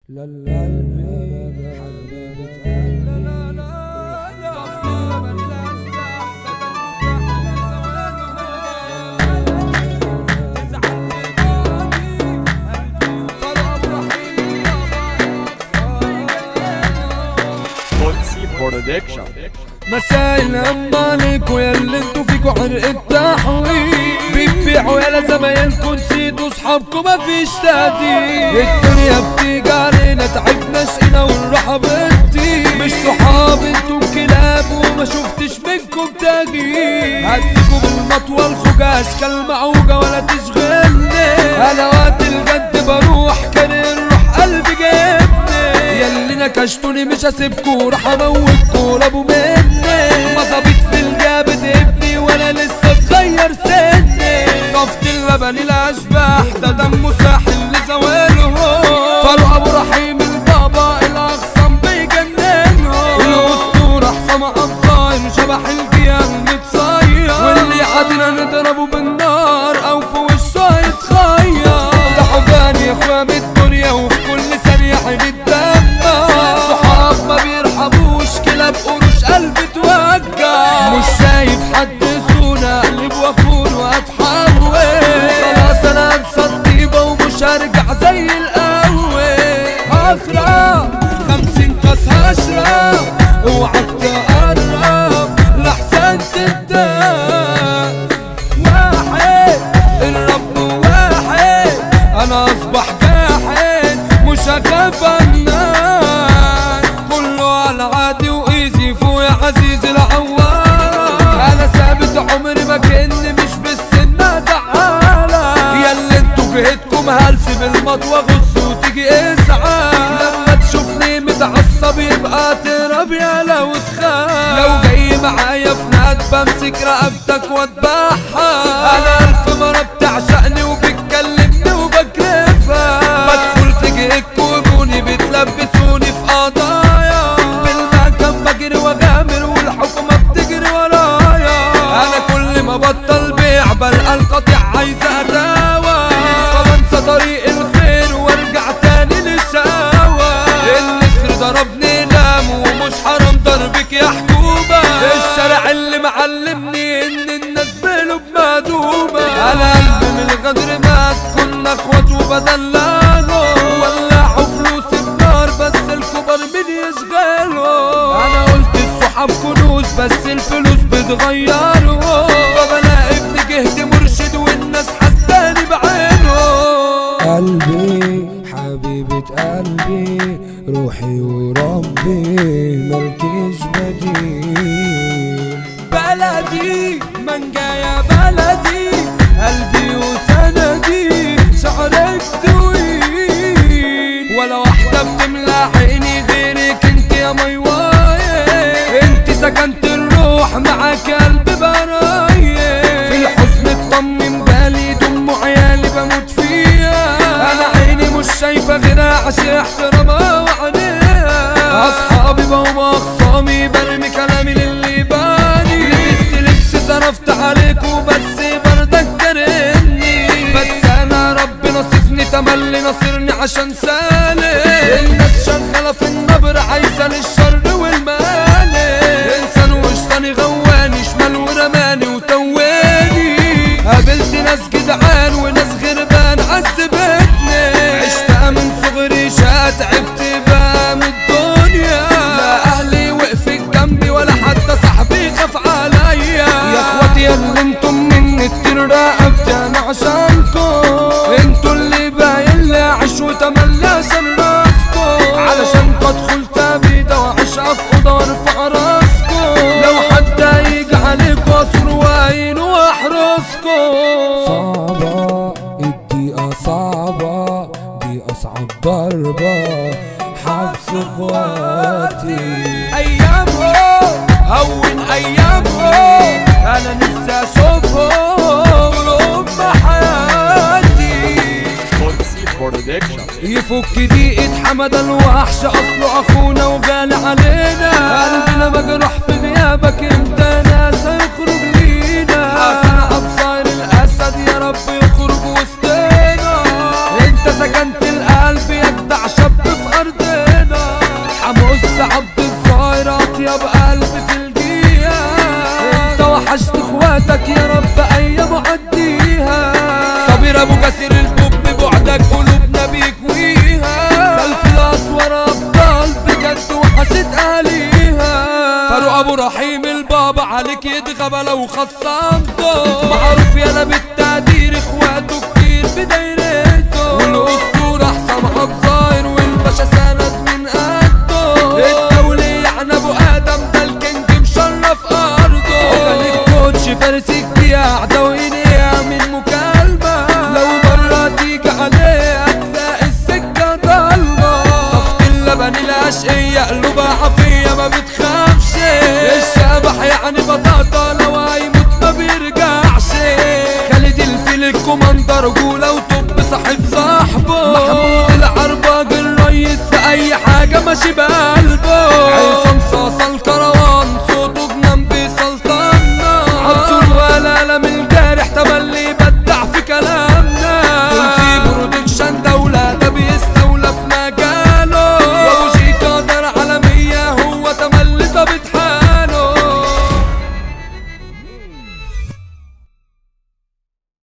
لا القلبي حبيبة قلبي بولسي برودكشن مساء الهم عليكوا يا اللي انتوا فيكوا عرق التحويل بتبيعوا يا زمايلكوا نسيتوا صحابكوا مفيش تهديد الدنيا بتيجي علينا تعبنا شقينا والراحة بتطير مش صحاب انتوا كلاب وما شفتش منكم تغيير هديكوا بالمطوة الخجاج كالمعوجة ولا تشغلني انا وقت الجد بروح كان الروح قلبي جابني ياللي نكشتوني مش هسيبكوا راح اموتكوا رابوا مني مظابيط في الجابت ابني وانا لسه صغير سني صفت اللبن الاشباح ده دمه ساحل لزواله فاروق ابو رحيم البابا الاخصم بيجننه الاسطوره حسام ابصار شبح الجيال متصير واللي عادنا نضربه بالنار او في وشه يتخير ده حبان يا اخويا من الدنيا وفي كل ثانيه عين الدم صحاب ما بيرحموش كلاب قروش قلبي توجع مش شايف حد سونا اقلب واخون واتحول خلاص انا انسى الطيبه ومش هرجع زي الاول هخرب خمسين كاس هشرب اوعك تقرب لحسن تبدا واحد الرب واحد انا اصبح جاحد مش هخاف الناس كله على عادي وايزي فوق يا عزيز العوار انا ثابت عمري ما كاني مش بالسنة زعالة يا اللي انتوا جهدكم هلس بالمطوة غص وتيجي اسعى لما تشوفني متعصب يبقى تراب يا لو تخاف لو جاي معايا في ناد بمسك رقبتك واتبعها انا الف مرة بتعشقني وبتكلمني وبكرفها بدخل في جهك وبوني بتلبسوني في قضايا بالمكان بجري واغامر والحكومة بتجري ورايا انا كل ما بطل بيع بلقى القطيع عايزة اتاوى فبنسى طريق الخير وارجع تاني للشقاوة النسر ضربني نام ومش حرام ضربك يا حكومة الشارع اللي معلمني ان الناس بقلوب مهدومة انا قلبي من الغدر مات كنا اخوات وبدلعنا ولعوا فلوس النار بس الكبر مين يشغله انا قلت الصحاب كنوز بس الفلوس بتغيره فبلاقي ابن جهد مرشد والناس حساني بعينه قلبي حبيبة قلبي روحي وربي ملكيش بديل بلدي منجا يا بلدي قلبي وسندي شعرك طويل ولا واحدة بتملى عيني غيرك انت يا ميواي انت سكنت الروح معاك قلبي براية في الحزن اطمن بالي دم عيالي بموت فيها انا عيني مش شايفة غيرها عشان احترامها وعينيها اصحابي بقوا اخصامي برمي كلامي للي باني لبست لبس صرفت عليك وبس بردك كرهني بس انا ربي نصفني تملي نصرني عشان سالي الناس شغالة في النبر عايزة للشر والمال انسان وشطاني غواني شمال ورماني وتواني قابلت ناس جدعان وناس غربان عذبتني عشت من صغري شقى تعبت بقى من الدنيا لا اهلي وقفت جنبي ولا حتى صاحبي خاف عليا يا اخواتي يا اللي انتم من التير رقبتي انا عشانكم انتوا اللي باين لي اعيش وتملى عشان راسكم علشان ادخل تابيده واعيش في اوضه وارفع راسكم لو حد هيجي عليكم اصر وعين واحرسكم صعبة الدقيقة صعبة دي أصعب ضربة حبس اخواتي أيامهم هون أيامهم أنا نفسي أشوفهم قلوب حياتي بولسي برودكشن يفك دقيقة حمد الوحش اصله اخونا وغالي علينا قلبنا مجروح في غيابك انت ناس هيخرج لينا حسن ابصار الاسد يا رب يخرج وسطنا انت سكنت القلب يجدع شاب في ارض طيب قلبي في الجيها انت وحشت اخواتك يا رب ايام عديها صابر ابو كثير البوب ببعدك قلوبنا بيكويها خلف الاسوار ابطال بجد وحشت اهاليها فاروق ابو رحيم البابا عليك يتغبى لو خصمته معروف يالا بالتقدير اخواته كتير في دايرته والاسطوره حسام عبد الظاهر والباشا سند من قده الدولي عن ابو ادم ده الكينج مشرف ارضه كان الكوتش فارس الجياع دوينيها من مكالمه لو مره تيجي عليه هتلاقي السكه ضلمه صفت اللبن الاشقيه قلوبها عافيه ما بتخافش الشبح يعني بطاطا لو هيموت ما بيرجعش خالد الفيل الكوماندر رجوله وطب صاحب صاحبه محمود العرباج الريس في اي حاجه ماشي بقى